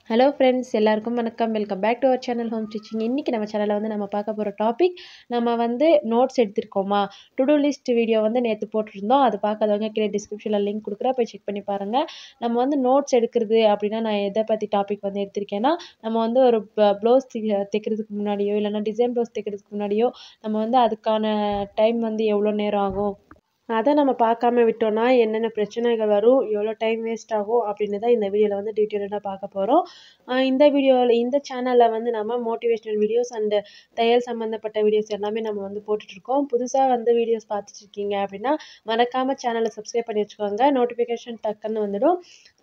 hello friends எல்லாருக்கும் வணக்கம் welcome back to our channel home stitching இன்றைக்கி நம்ம சேனலில் வந்து நம்ம பார்க்க போகிற டாபிக் நம்ம வந்து நோட்ஸ் எடுத்திருக்கோமா டு டூ லிஸ்ட் வீடியோ வந்து நேற்று போட்டிருந்தோம் அது பார்க்காதவங்க கீழே டிஸ்கிரிப்ஷனில் லிங்க் கொடுக்குறேன் போய் செக் பண்ணி பாருங்கள் நம்ம வந்து நோட்ஸ் எடுக்கிறது அப்படின்னா நான் எதை பற்றி டாபிக் வந்து எடுத்திருக்கேன்னா நம்ம வந்து ஒரு ப்ளவுஸ் தைக்கிறதுக்கு முன்னாடியோ இல்லைன்னா டிசைன் ப்ளவுஸ் தைக்கிறதுக்கு முன்னாடியோ நம்ம வந்து அதுக்கான டைம் வந்து எவ்வளோ நேரம் ஆகும் அதை நம்ம பார்க்காம விட்டோம்னா என்னென்ன பிரச்சனைகள் வரும் எவ்வளோ டைம் வேஸ்ட் ஆகும் அப்படின்னு தான் இந்த வீடியோவில் வந்து டீட்டெயிலாக பார்க்க போகிறோம் இந்த வீடியோவில் இந்த சேனலில் வந்து நம்ம மோட்டிவேஷ்னல் வீடியோஸ் அண்டு தையல் சம்மந்தப்பட்ட வீடியோஸ் எல்லாமே நம்ம வந்து போட்டுட்ருக்கோம் புதுசாக வந்து வீடியோஸ் பார்த்துட்ருக்கீங்க அப்படின்னா மறக்காமல் சேனலை சப்ஸ்கிரைப் பண்ணி வச்சுக்கோங்க நோட்டிஃபிகேஷன் டக்குன்னு வந்துடும்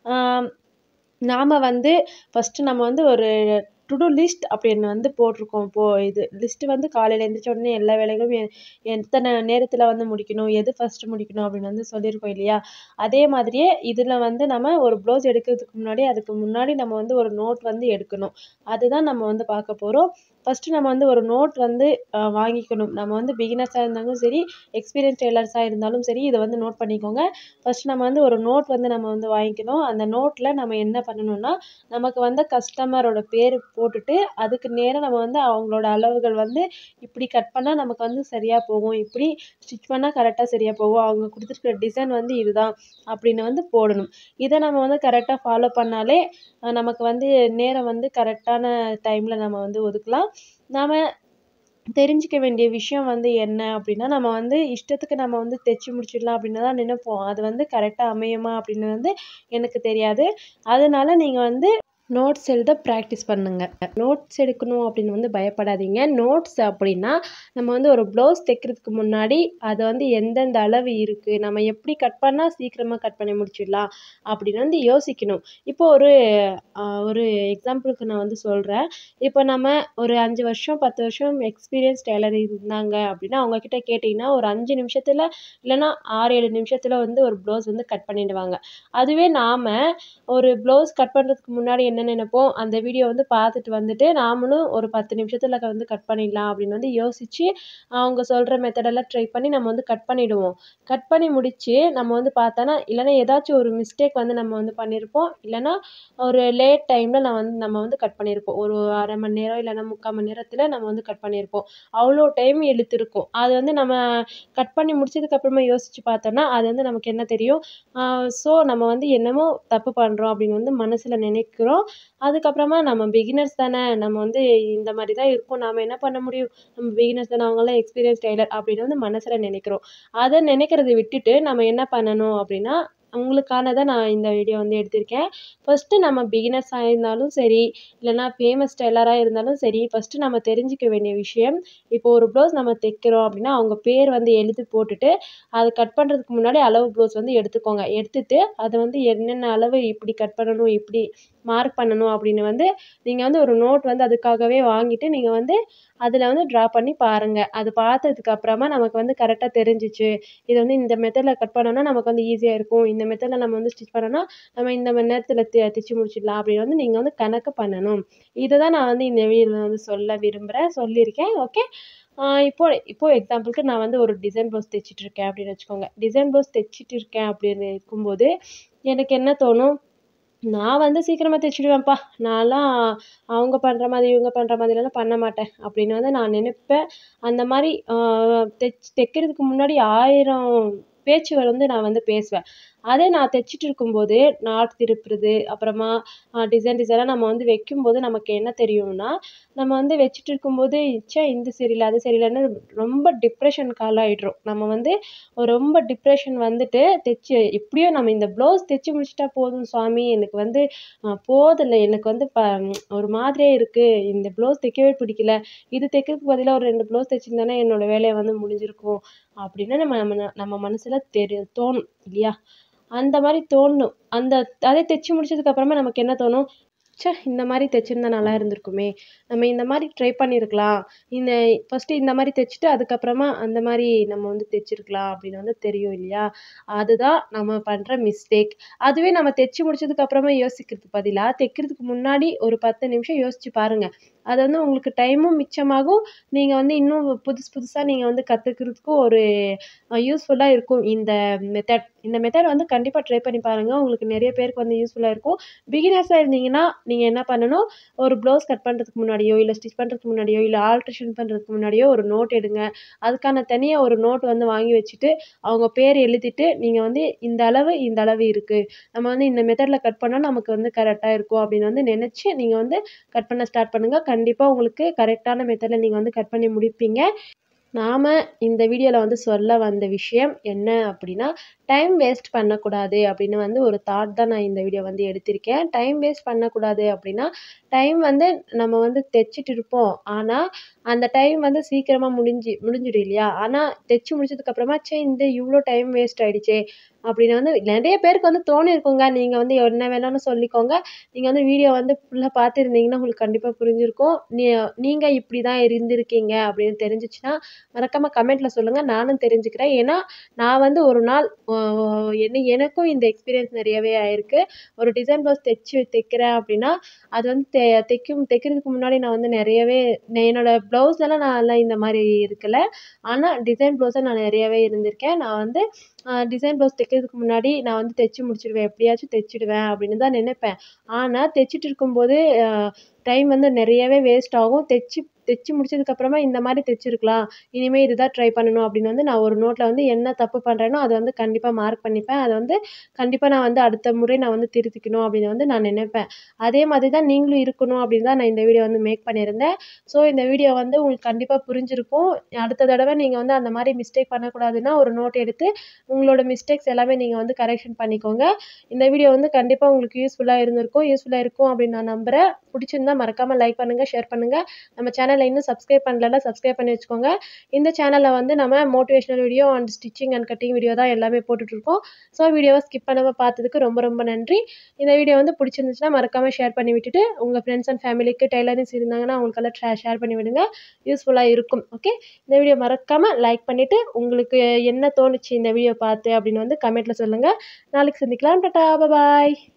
நாம் வந்து ஃபஸ்ட்டு நம்ம வந்து ஒரு டு டூ லிஸ்ட் அப்படின்னு வந்து போட்டிருக்கோம் இப்போது இது லிஸ்ட்டு வந்து காலையில் எழுந்திரிச்ச உடனே எல்லா வேலைகளும் எ எத்தனை நேரத்தில் வந்து முடிக்கணும் எது ஃபஸ்ட்டு முடிக்கணும் அப்படின்னு வந்து சொல்லியிருக்கோம் இல்லையா அதே மாதிரியே இதில் வந்து நம்ம ஒரு ப்ளவுஸ் எடுக்கிறதுக்கு முன்னாடி அதுக்கு முன்னாடி நம்ம வந்து ஒரு நோட் வந்து எடுக்கணும் அதுதான் நம்ம வந்து பார்க்க போகிறோம் ஃபஸ்ட்டு நம்ம வந்து ஒரு நோட் வந்து வாங்கிக்கணும் நம்ம வந்து பிகினர்ஸாக இருந்தாலும் சரி எக்ஸ்பீரியன்ஸ் டெய்லர்ஸாக இருந்தாலும் சரி இதை வந்து நோட் பண்ணிக்கோங்க ஃபஸ்ட் நம்ம வந்து ஒரு நோட் வந்து நம்ம வந்து வாங்கிக்கணும் அந்த நோட்டில் நம்ம என்ன பண்ணணும்னா நமக்கு வந்து கஸ்டமரோட பேர் போட்டுட்டு அதுக்கு நேராக நம்ம வந்து அவங்களோட அளவுகள் வந்து இப்படி கட் பண்ணால் நமக்கு வந்து சரியாக போகும் இப்படி ஸ்டிச் பண்ணால் கரெக்டாக சரியாக போகும் அவங்க கொடுத்துருக்குற டிசைன் வந்து இதுதான் அப்படின்னு வந்து போடணும் இதை நம்ம வந்து கரெக்டாக ஃபாலோ பண்ணாலே நமக்கு வந்து நேரம் வந்து கரெக்டான டைமில் நம்ம வந்து ஒதுக்கலாம் நாம் தெரிஞ்சிக்க வேண்டிய விஷயம் வந்து என்ன அப்படின்னா நம்ம வந்து இஷ்டத்துக்கு நம்ம வந்து தைச்சி முடிச்சிடலாம் அப்படின்னு தான் நினைப்போம் அது வந்து கரெக்டாக அமையுமா அப்படின்னு வந்து எனக்கு தெரியாது அதனால நீங்கள் வந்து நோட்ஸ் எழுத ப்ராக்டிஸ் பண்ணுங்கள் நோட்ஸ் எடுக்கணும் அப்படின்னு வந்து பயப்படாதீங்க நோட்ஸ் அப்படின்னா நம்ம வந்து ஒரு ப்ளவுஸ் தைக்கிறதுக்கு முன்னாடி அதை வந்து எந்தெந்த அளவு இருக்குது நம்ம எப்படி கட் பண்ணால் சீக்கிரமாக கட் பண்ணி முடிச்சிடலாம் அப்படின்னு வந்து யோசிக்கணும் இப்போ ஒரு ஒரு எக்ஸாம்பிளுக்கு நான் வந்து சொல்கிறேன் இப்போ நம்ம ஒரு அஞ்சு வருஷம் பத்து வருஷம் எக்ஸ்பீரியன்ஸ் டெய்லர் இருந்தாங்க அப்படின்னா அவங்கக்கிட்ட கேட்டிங்கன்னா ஒரு அஞ்சு நிமிஷத்தில் இல்லைன்னா ஆறு ஏழு நிமிஷத்தில் வந்து ஒரு ப்ளவுஸ் வந்து கட் பண்ணிடுவாங்க அதுவே நாம் ஒரு ப்ளவுஸ் கட் பண்ணுறதுக்கு முன்னாடி என்ன நினைப்போம் அந்த வீடியோ வந்து பார்த்துட்டு வந்துட்டு நாமளும் ஒரு பத்து நிமிஷத்தில் வந்து கட் பண்ணிடலாம் அப்படின்னு வந்து யோசித்து அவங்க சொல்கிற மெத்தடெல்லாம் ட்ரை பண்ணி நம்ம வந்து கட் பண்ணிவிடுவோம் கட் பண்ணி முடித்து நம்ம வந்து பார்த்தோன்னா இல்லைன்னா ஏதாச்சும் ஒரு மிஸ்டேக் வந்து நம்ம வந்து பண்ணியிருப்போம் இல்லைன்னா ஒரு லேட் டைமில் நான் வந்து நம்ம வந்து கட் பண்ணியிருப்போம் ஒரு அரை மணி நேரம் இல்லைன்னா முக்கால் மணி நேரத்தில் நம்ம வந்து கட் பண்ணியிருப்போம் அவ்வளோ டைம் இழுத்துருக்கும் அது வந்து நம்ம கட் பண்ணி முடிச்சதுக்கப்புறமா யோசித்து பார்த்தோன்னா அது வந்து நமக்கு என்ன தெரியும் ஸோ நம்ம வந்து என்னமோ தப்பு பண்ணுறோம் அப்படின்னு வந்து மனசில் நினைக்கிறோம் அதுக்கப்புறமா நம்ம பிகினர்ஸ் தானே நம்ம வந்து இந்த மாதிரி தான் இருக்கும் நாம் என்ன பண்ண முடியும் நம்ம பிகினர்ஸ் தானே அவங்களாம் எக்ஸ்பீரியன்ஸ் டெய்லர் அப்படின்னு வந்து மனசில் நினைக்கிறோம் அதை நினைக்கிறத விட்டுட்டு நம்ம என்ன பண்ணணும் அப்படின்னா உங்களுக்கானதை நான் இந்த வீடியோ வந்து எடுத்திருக்கேன் ஃபஸ்ட்டு நம்ம பிகினர்ஸாக இருந்தாலும் சரி இல்லைனா ஃபேமஸ் டெய்லராக இருந்தாலும் சரி ஃபஸ்ட்டு நம்ம தெரிஞ்சிக்க வேண்டிய விஷயம் இப்போ ஒரு ப்ளவுஸ் நம்ம தைக்கிறோம் அப்படின்னா அவங்க பேர் வந்து எழுதி போட்டுட்டு அது கட் பண்ணுறதுக்கு முன்னாடி அளவு ப்ளவுஸ் வந்து எடுத்துக்கோங்க எடுத்துட்டு அதை வந்து என்னென்ன அளவு இப்படி கட் பண்ணணும் இப்படி மார்க் பண்ணணும் அப்படின்னு வந்து நீங்கள் வந்து ஒரு நோட் வந்து அதுக்காகவே வாங்கிட்டு நீங்கள் வந்து அதில் வந்து ட்ரா பண்ணி பாருங்கள் அது பார்த்ததுக்கு அப்புறமா நமக்கு வந்து கரெக்டாக தெரிஞ்சிச்சு இது வந்து இந்த மெத்தடில் கட் பண்ணோன்னா நமக்கு வந்து ஈஸியாக இருக்கும் இந்த மெத்தடில் நம்ம வந்து ஸ்டிச் பண்ணோன்னா நம்ம இந்த மணி நேரத்தில் தி தைச்சி முடிச்சிடலாம் அப்படின்னு வந்து நீங்கள் வந்து கணக்கு பண்ணணும் இதை தான் நான் வந்து இந்த வீடியோவில் வந்து சொல்ல விரும்புகிறேன் சொல்லியிருக்கேன் ஓகே இப்போ இப்போது எக்ஸாம்பிளுக்கு நான் வந்து ஒரு டிசைன் ப்ளவுஸ் தைச்சிட்டு இருக்கேன் அப்படின்னு வச்சுக்கோங்க டிசைன் ப்ளவுஸ் தைச்சிட்டு இருக்கேன் அப்படின்னு இருக்கும்போது எனக்கு என்ன தோணும் நான் வந்து சீக்கிரமாக தைச்சிடுவேன்ப்பா நான்லாம் அவங்க பண்ணுற மாதிரி இவங்க பண்ணுற மாதிரிலாம் பண்ண மாட்டேன் அப்படின்னு வந்து நான் நினைப்பேன் அந்த மாதிரி தைச் தைக்கிறதுக்கு முன்னாடி ஆயிரம் பேச்சுகள் வந்து நான் வந்து பேசுவேன் அதே நான் தைச்சிட்டு இருக்கும்போது நாட் திருப்புறது அப்புறமா டிசைன் டிசைனாக நம்ம வந்து வைக்கும்போது நமக்கு என்ன தெரியும்னா நம்ம வந்து வச்சுட்டு இருக்கும்போது ச்சே இந்த சரியில்லை அது சரியில்லைன்னு ரொம்ப டிப்ரெஷனுக்கு ஆளாயிடுறோம் நம்ம வந்து ரொம்ப டிப்ரெஷன் வந்துட்டு தைச்சி எப்படியோ நம்ம இந்த ப்ளவுஸ் தைச்சி முடிச்சிட்டா போதும் சுவாமி எனக்கு வந்து போதில்லை எனக்கு வந்து ப ஒரு மாதிரியே இருக்குது இந்த ப்ளவுஸ் தைக்கவே பிடிக்கல இது தைக்கிறதுக்கு பதிலாக ஒரு ரெண்டு ப்ளவுஸ் தைச்சிருந்தேன்னா என்னோடய வேலையை வந்து முடிஞ்சிருக்கும் அப்படின்னு நம்ம நம்ம நம்ம மனசில் தெரி தோணும் இல்லையா அந்த மாதிரி தோணும் அந்த அதை தைச்சி முடிச்சதுக்கப்புறமா நமக்கு என்ன தோணும் ச்சே இந்த மாதிரி தைச்சிருந்தா நல்லா இருந்திருக்குமே நம்ம இந்த மாதிரி ட்ரை பண்ணியிருக்கலாம் இந்த ஃபஸ்ட்டு இந்த மாதிரி தைச்சிட்டு அதுக்கப்புறமா அந்த மாதிரி நம்ம வந்து தைச்சிருக்கலாம் அப்படின்னு வந்து தெரியும் இல்லையா அதுதான் நம்ம பண்ணுற மிஸ்டேக் அதுவே நம்ம தைச்சி முடிச்சதுக்கப்புறமா யோசிக்கிறதுக்கு பதிலாக தைக்கிறதுக்கு முன்னாடி ஒரு பத்து நிமிஷம் யோசிச்சு பாருங்கள் அது வந்து உங்களுக்கு டைமும் மிச்சமாகும் நீங்கள் வந்து இன்னும் புதுசு புதுசாக நீங்கள் வந்து கற்றுக்கிறதுக்கும் ஒரு யூஸ்ஃபுல்லாக இருக்கும் இந்த மெத்தட் இந்த மெத்தட் வந்து கண்டிப்பாக ட்ரை பண்ணி பாருங்கள் உங்களுக்கு நிறைய பேருக்கு வந்து யூஸ்ஃபுல்லாக இருக்கும் பிகினர்ஸாக இருந்தீங்கன்னா நீங்கள் என்ன பண்ணணும் ஒரு ப்ளவுஸ் கட் பண்ணுறதுக்கு முன்னாடியோ இல்லை ஸ்டிச் பண்ணுறதுக்கு முன்னாடியோ இல்லை ஆல்ட்ரேஷன் பண்ணுறதுக்கு முன்னாடியோ ஒரு நோட் எடுங்க அதுக்கான தனியாக ஒரு நோட் வந்து வாங்கி வச்சுட்டு அவங்க பேர் எழுதிட்டு நீங்கள் வந்து இந்த அளவு இந்த அளவு இருக்குது நம்ம வந்து இந்த மெத்தடில் கட் பண்ணால் நமக்கு வந்து கரெக்டாக இருக்கும் அப்படின்னு வந்து நினச்சி நீங்கள் வந்து கட் பண்ண ஸ்டார்ட் பண்ணுங்கள் கண்டிப்பாக உங்களுக்கு கரெக்டான மெத்தடில் நீங்கள் வந்து கட் பண்ணி முடிப்பீங்க நாம் இந்த வீடியோவில் வந்து சொல்ல வந்த விஷயம் என்ன அப்படின்னா டைம் வேஸ்ட் பண்ணக்கூடாது அப்படின்னு வந்து ஒரு தாட் தான் நான் இந்த வீடியோ வந்து எடுத்திருக்கேன் டைம் வேஸ்ட் பண்ணக்கூடாது அப்படின்னா டைம் வந்து நம்ம வந்து தைச்சிட்டு இருப்போம் ஆனால் அந்த டைம் வந்து சீக்கிரமாக முடிஞ்சு முடிஞ்சிடும் இல்லையா ஆனால் தைச்சி முடிச்சதுக்கப்புறமா சே இந்த இவ்வளோ டைம் வேஸ்ட் ஆகிடுச்சே அப்படின்னு வந்து நிறைய பேருக்கு வந்து தோணியிருக்குங்க நீங்கள் வந்து என்ன வேணாலும் சொல்லிக்கோங்க நீங்கள் வந்து வீடியோ வந்து ஃபுல்லாக பார்த்துருந்தீங்கன்னா உங்களுக்கு கண்டிப்பாக புரிஞ்சிருக்கும் நீ நீங்கள் இப்படி தான் இருந்திருக்கீங்க அப்படின்னு தெரிஞ்சிச்சுன்னா மறக்காமல் கமெண்ட்டில் சொல்லுங்கள் நானும் தெரிஞ்சுக்கிறேன் ஏன்னா நான் வந்து ஒரு நாள் என்ன எனக்கும் இந்த எக்ஸ்பீரியன்ஸ் நிறையவே ஆயிருக்கு ஒரு டிசைன் ப்ளவுஸ் தைச்சி தைக்கிறேன் அப்படின்னா அது வந்து தெ தைக்கும் தைக்கிறதுக்கு முன்னாடி நான் வந்து நிறையவே என்னோடய ப்ளவுஸ்லலாம் நான் எல்லாம் இந்த மாதிரி இருக்கல ஆனால் டிசைன் ப்ளவுஸாக நான் நிறையவே இருந்திருக்கேன் நான் வந்து டிசைன் ப்ளவுஸ் தைக்கிறதுக்கு முன்னாடி நான் வந்து தைச்சி முடிச்சிடுவேன் எப்படியாச்சும் தைச்சிடுவேன் அப்படின்னு தான் நினைப்பேன் ஆனால் தைச்சிட்டு இருக்கும்போது டைம் வந்து நிறையவே வேஸ்ட் ஆகும் தைச்சி தைச்சி முடிச்சதுக்கப்புறமா இந்த மாதிரி தைச்சிருக்கலாம் இனிமேல் இதுதான் ட்ரை பண்ணணும் அப்படின்னு வந்து நான் ஒரு நோட்டில் வந்து என்ன தப்பு பண்ணுறேனோ அதை வந்து கண்டிப்பாக மார்க் பண்ணிப்பேன் அதை வந்து கண்டிப்பாக நான் வந்து அடுத்த முறை நான் வந்து திருத்திக்கணும் அப்படின்னு வந்து நான் நினைப்பேன் அதே மாதிரி தான் நீங்களும் இருக்கணும் அப்படின்னு தான் நான் இந்த வீடியோ வந்து மேக் பண்ணியிருந்தேன் ஸோ இந்த வீடியோ வந்து உங்களுக்கு கண்டிப்பாக புரிஞ்சிருக்கும் அடுத்த தடவை நீங்கள் வந்து அந்த மாதிரி மிஸ்டேக் பண்ணக்கூடாதுன்னா ஒரு நோட் எடுத்து உங்களோட மிஸ்டேக்ஸ் எல்லாமே நீங்கள் வந்து கரெக்ஷன் பண்ணிக்கோங்க இந்த வீடியோ வந்து கண்டிப்பாக உங்களுக்கு யூஸ்ஃபுல்லாக இருந்திருக்கும் யூஸ்ஃபுல்லாக இருக்கும் அப்படின்னு நான் நம்புகிறேன் பிடிச்சிருந்தா மறக்காமல் லைக் பண்ணுங்கள் ஷேர் பண்ணுங்கள் நம்ம சேனலை இன்னும் சப்ஸ்கிரைப் பண்ணலன்னா சப்ஸ்கிரைப் பண்ணி வச்சுக்கோங்க இந்த சேனலில் வந்து நம்ம motivational video and stitching and cutting video தான் எல்லாமே போட்டுட்ருக்கோம் ஸோ வீடியோவை ஸ்கிப் பண்ணாமல் பார்த்ததுக்கு ரொம்ப ரொம்ப நன்றி இந்த வீடியோ வந்து பிடிச்சிருந்துச்சுன்னா மறக்காமல் ஷேர் பண்ணி விட்டுட்டு உங்கள் ஃப்ரெண்ட்ஸ் அண்ட் ஃபேமிலிக்கு டெய்லரிங்ஸ் இருந்தாங்கன்னா அவங்களுக்கெல்லாம் ஷே ஷேர் பண்ணி விடுங்க யூஸ்ஃபுல்லாக இருக்கும் ஓகே இந்த வீடியோ மறக்காமல் லைக் பண்ணிவிட்டு உங்களுக்கு என்ன தோணுச்சு இந்த வீடியோ பார்த்து அப்படின்னு வந்து கமெண்ட்டில் சொல்லுங்கள் நாளைக்கு சந்திக்கலாம் டாட்டா பாய்